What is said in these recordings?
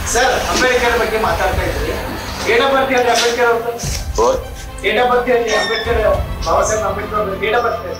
sir Ambedkar ಬಗ್ಗೆ ಮಾತಾಡ್ತಾ ಇದ್ರಿ ಡೇಟ್ ಆಫ್ ಬರ್ತ್ ಹೇಳಿ ಅಂಬೇಡ್ಕರ್ ಅವ್ರದ್ದು ಡೇಟ್ ಆಫ್ ಬರ್ತ್ ಹೇಳಿ ಅಂಬೇಡ್ಕರ್ ಬಾಬಾ ಸಾಹೇಬ್ ಅಂಬೇಡ್ಕರ್ ಅವ್ರದ್ದು ಡೇಟ್ ಆಫ್ ಬರ್ತ್ ಹೇಳಿ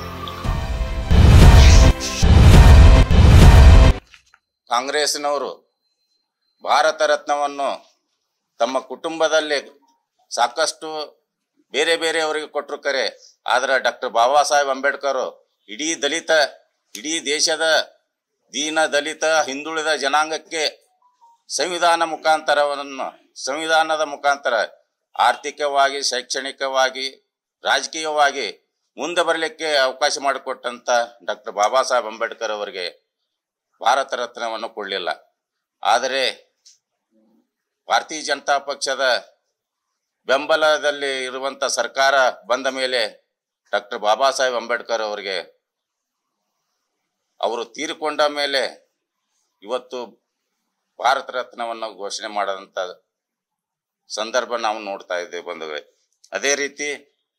ಕಾಂಗ್ರೆಸ್ನವರು ಭಾರತ ರತ್ನವನ್ನು ತಮ್ಮ ಕುಟುಂಬದಲ್ಲಿ ಸಾಕಷ್ಟು ಬೇರೆ ಬೇರೆಯವರಿಗೆ ಕೊಟ್ಟರು ಕರೆ ಆದರೆ ಡಾಕ್ಟರ್ ಬಾಬಾ ಸಾಹೇಬ್ ಅಂಬೇಡ್ಕರ್ ಇಡೀ ದಲಿತ ಇಡೀ ದೇಶದ ದೀನ ದಲಿತ ಹಿಂದುಳಿದ ಜನಾಂಗಕ್ಕೆ ಸಂವಿಧಾನ ಮುಖಾಂತರವನ್ನು ಸಂವಿಧಾನದ ಮುಖಾಂತರ ಆರ್ಥಿಕವಾಗಿ ಶೈಕ್ಷಣಿಕವಾಗಿ ರಾಜಕೀಯವಾಗಿ ಮುಂದೆ ಬರಲಿಕ್ಕೆ ಅವಕಾಶ ಮಾಡಿಕೊಟ್ಟಂಥ ಡಾಕ್ಟರ್ ಬಾಬಾ ಸಾಹೇಬ್ ಅಂಬೇಡ್ಕರ್ ಅವರಿಗೆ ಭಾರತ ರತ್ನವನ್ನು ಕೊಡಲಿಲ್ಲ ಆದರೆ ಭಾರತೀಯ ಜನತಾ ಪಕ್ಷದ ಬೆಂಬಲದಲ್ಲಿ ಇರುವಂತ ಸರ್ಕಾರ ಬಂದ ಮೇಲೆ ಡಾಕ್ಟರ್ ಬಾಬಾ ಸಾಹೇಬ್ ಅಂಬೇಡ್ಕರ್ ಅವರಿಗೆ ಅವರು ತೀರಿಕೊಂಡ ಮೇಲೆ ಇವತ್ತು ಭಾರತ ರತ್ನವನ್ನು ಘೋಷಣೆ ಮಾಡದಂತ ಸಂದರ್ಭ ನಾವು ನೋಡ್ತಾ ಇದ್ದೇವೆ ಬಂಧುಗಳೇ ಅದೇ ರೀತಿ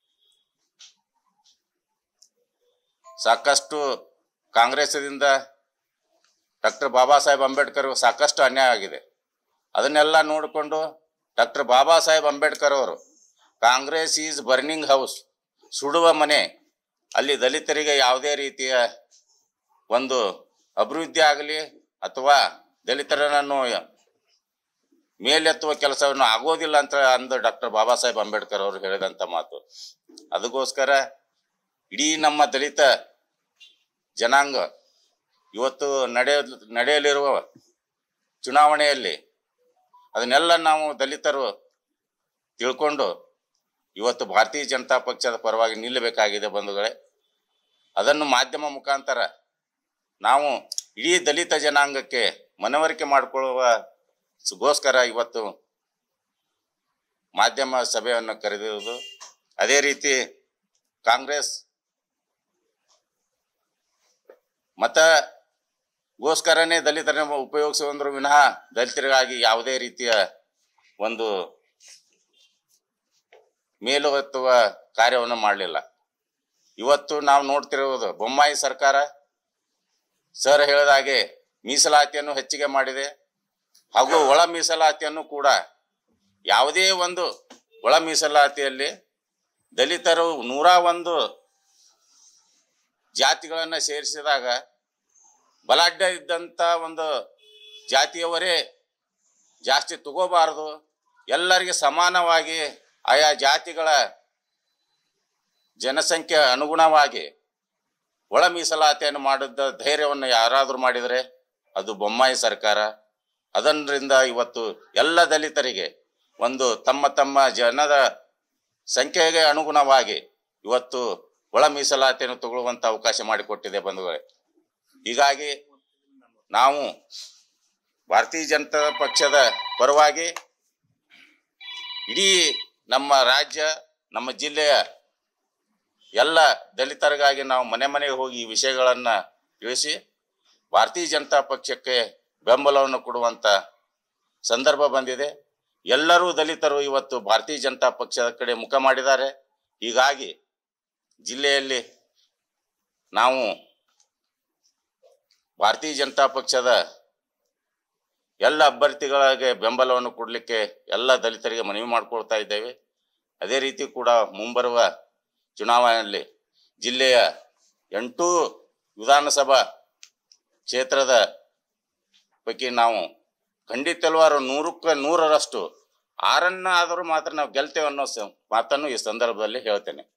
ಸಾಕಷ್ಟು ಕಾಂಗ್ರೆಸ್ದಿಂದ ಡಾಕ್ಟರ್ ಬಾಬಾ ಸಾಹೇಬ್ ಅಂಬೇಡ್ಕರ್ ಸಾಕಷ್ಟು ಅನ್ಯಾಯ ಆಗಿದೆ ಅದನ್ನೆಲ್ಲ ನೋಡಿಕೊಂಡು ಡಾಕ್ಟರ್ ಬಾಬಾ ಸಾಹೇಬ್ ಅಂಬೇಡ್ಕರ್ ಅವರು ಕಾಂಗ್ರೆಸ್ ಈಸ್ ಬರ್ನಿಂಗ್ ಹೌಸ್ ಸುಡುವ ಮನೆ ಅಲ್ಲಿ ದಲಿತರಿಗೆ ಯಾವುದೇ ರೀತಿಯ ಒಂದು ಅಭಿವೃದ್ಧಿ ಆಗಲಿ ಅಥವಾ ದಲಿತರನ್ನು ಮೇಲೆತ್ತುವ ಕೆಲಸವನ್ನು ಆಗೋದಿಲ್ಲ ಅಂತ ಅಂದು ಡಾಕ್ಟರ್ ಬಾಬಾ ಸಾಹೇಬ್ ಅಂಬೇಡ್ಕರ್ ಅವರು ಹೇಳಿದಂಥ ಮಾತು ಅದಕ್ಕೋಸ್ಕರ ಇಡೀ ನಮ್ಮ ದಲಿತ ಜನಾಂಗ ಇವತ್ತು ನಡೆಯ ನಡೆಯಲಿರುವ ಚುನಾವಣೆಯಲ್ಲಿ ಅದನ್ನೆಲ್ಲ ನಾವು ದಲಿತರು ತಿಳ್ಕೊಂಡು ಇವತ್ತು ಭಾರತೀಯ ಜನತಾ ಪಕ್ಷದ ಪರವಾಗಿ ನಿಲ್ಲಬೇಕಾಗಿದೆ ಬಂಧುಗಳೇ ಅದನ್ನು ಮಾಧ್ಯಮ ಮುಖಾಂತರ ನಾವು ಇಡೀ ದಲಿತ ಜನಾಂಗಕ್ಕೆ ಮನವರಿಕೆ ಮಾಡಿಕೊಳ್ಳುವ ಗೋಸ್ಕರ ಇವತ್ತು ಮಾಧ್ಯಮ ಸಭೆಯನ್ನು ಕರೆದಿರುವುದು ಅದೇ ರೀತಿ ಕಾಂಗ್ರೆಸ್ ಮತಗೋಸ್ಕರನೇ ದಲಿತರನ್ನು ಉಪಯೋಗಿಸುವಂದ್ರು ವಿನಃ ದಲಿತರಿಗಾಗಿ ಯಾವುದೇ ರೀತಿಯ ಒಂದು ಮೇಲುಗತ್ತುವ ಕಾರ್ಯವನ್ನು ಮಾಡಲಿಲ್ಲ ಇವತ್ತು ನಾವು ನೋಡ್ತಿರುವುದು ಬೊಮ್ಮಾಯಿ ಸರ್ಕಾರ ಸರ್ ಹೇಳಿದ ಹಾಗೆ ಮೀಸಲಾತಿಯನ್ನು ಹೆಚ್ಚಿಗೆ ಮಾಡಿದೆ ಹಾಗೂ ಒಳ ಮೀಸಲಾತಿಯನ್ನು ಕೂಡ ಯಾವುದೇ ಒಂದು ಒಳ ಮೀಸಲಾತಿಯಲ್ಲಿ ದಲಿತರು ನೂರ ಒಂದು ಜಾತಿಗಳನ್ನು ಸೇರಿಸಿದಾಗ ಬಲಾಢ್ಯ ಇದ್ದಂಥ ಒಂದು ಜಾತಿಯವರೇ ಜಾಸ್ತಿ ತಗೋಬಾರದು ಎಲ್ಲರಿಗೆ ಸಮಾನವಾಗಿ ಆಯಾ ಜಾತಿಗಳ ಜನಸಂಖ್ಯೆ ಅನುಗುಣವಾಗಿ ಒಳ ಮೀಸಲಾತಿಯನ್ನು ಮಾಡಿದ್ದ ಧೈರ್ಯವನ್ನು ಯಾರಾದರೂ ಮಾಡಿದರೆ ಅದು ಬೊಮ್ಮಾಯಿ ಸರ್ಕಾರ ಅದರಿಂದ ಇವತ್ತು ಎಲ್ಲ ದಲಿತರಿಗೆ ಒಂದು ತಮ್ಮ ತಮ್ಮ ಜನದ ಸಂಖ್ಯೆಗೆ ಅನುಗುಣವಾಗಿ ಇವತ್ತು ಒಳ ಮೀಸಲಾತಿಯನ್ನು ತಗೊಳ್ಳುವಂತ ಅವಕಾಶ ಮಾಡಿಕೊಟ್ಟಿದೆ ಬಂಧುಗಳೇ ಹೀಗಾಗಿ ನಾವು ಭಾರತೀಯ ಜನತಾ ಪಕ್ಷದ ಪರವಾಗಿ ಇಡೀ ನಮ್ಮ ರಾಜ್ಯ ನಮ್ಮ ಜಿಲ್ಲೆಯ ಎಲ್ಲ ದಲಿತರಿಗಾಗಿ ನಾವು ಮನೆ ಮನೆಗೆ ಹೋಗಿ ಈ ವಿಷಯಗಳನ್ನು ತಿಳಿಸಿ ಭಾರತೀಯ ಜನತಾ ಪಕ್ಷಕ್ಕೆ ಬೆಂಬಲವನ್ನು ಕೊಡುವಂತ ಸಂದರ್ಭ ಬಂದಿದೆ ಎಲ್ಲರೂ ದಲಿತರು ಇವತ್ತು ಭಾರತೀಯ ಜನತಾ ಪಕ್ಷದ ಕಡೆ ಮುಖ ಮಾಡಿದ್ದಾರೆ ಹೀಗಾಗಿ ಜಿಲ್ಲೆಯಲ್ಲಿ ನಾವು ಭಾರತೀಯ ಜನತಾ ಪಕ್ಷದ ಎಲ್ಲ ಅಭ್ಯರ್ಥಿಗಳಿಗೆ ಬೆಂಬಲವನ್ನು ಕೊಡಲಿಕ್ಕೆ ಎಲ್ಲ ದಲಿತರಿಗೆ ಮನವಿ ಮಾಡಿಕೊಳ್ತಾ ಇದ್ದೇವೆ ಅದೇ ರೀತಿ ಕೂಡ ಮುಂಬರುವ ಚುನಾವಣೆಯಲ್ಲಿ ಜಿಲ್ಲೆಯ ಎಂಟೂ ವಿಧಾನಸಭಾ ಕ್ಷೇತ್ರದ ಪೈಕಿ ನಾವು ಖಂಡಿತಲ್ವಾರು ನೂರಕ್ಕೆ ನೂರರಷ್ಟು ಆರನ್ನ ಆದರೂ ಮಾತ್ರ ನಾವು ಗೆಲ್ತೇವೆ ಅನ್ನೋ ಸ- ಮಾತನ್ನು ಈ ಸಂದರ್ಭದಲ್ಲಿ ಹೇಳ್ತೇನೆ